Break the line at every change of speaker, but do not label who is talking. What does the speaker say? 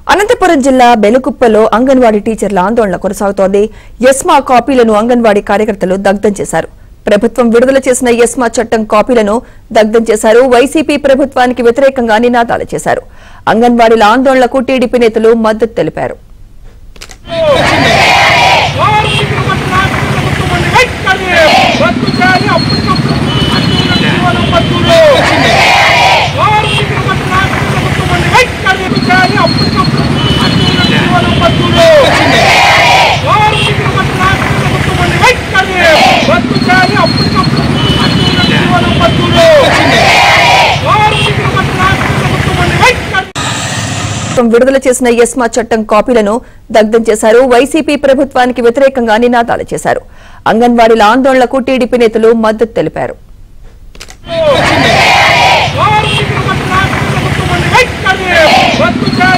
అనంతపురం జిల్లా బెలుకుప్పలో అంగన్వాడీ టీచర్ల ఆందోళన కొనసాగుతోంది ఎస్మా కాపీలను అంగన్వాడీ కార్యకర్తలు దగ్ధం చేశారు ప్రభుత్వం విడుదల చేసిన ఎస్మా చట్టం కాపీలను దగ్ధం చేశారు వైసీపీ ప్రభుత్వానికి వ్యతిరేకంగా నినాదాలు చేశారు అంగన్వాడీల ఆందోళనకు టీడీపీ నేతలు మద్దతు తెలిపారు
వార్షిక పట్టణానికి ప్రభుత్వం వైఖరి రద్దు చేయాలి అప్పటికప్పుడు అందిన జీవన పద్ధతులు వార్షిక పట్టణానికి ప్రభుత్వం వైఖరి రద్దు చేయాలి అప్పటికప్పుడు అందిన జీవన పద్ధతులు వార్షిక పట్టణానికి ప్రభుత్వం వైఖరి రద్దు చేయాలి అప్పటికప్పుడు అందిన జీవన పద్ధతులు వార్షిక పట్టణానికి ప్రభుత్వం వైఖరి
ప్రభుత్వం విడుదల చేసిన ఎస్మా చట్టం కాపీలను దగ్ధం చేశారు వైసీపీ ప్రభుత్వానికి వ్యతిరేకంగా నినాదాలు చేశారు అంగన్వాడీల ఆందోళనకు టీడీపీ నేతలు మద్దతు తెలిపారు
వార్షిక పట్టణానికి ప్రభుత్వం వైఖరి రద్దు చేయాలి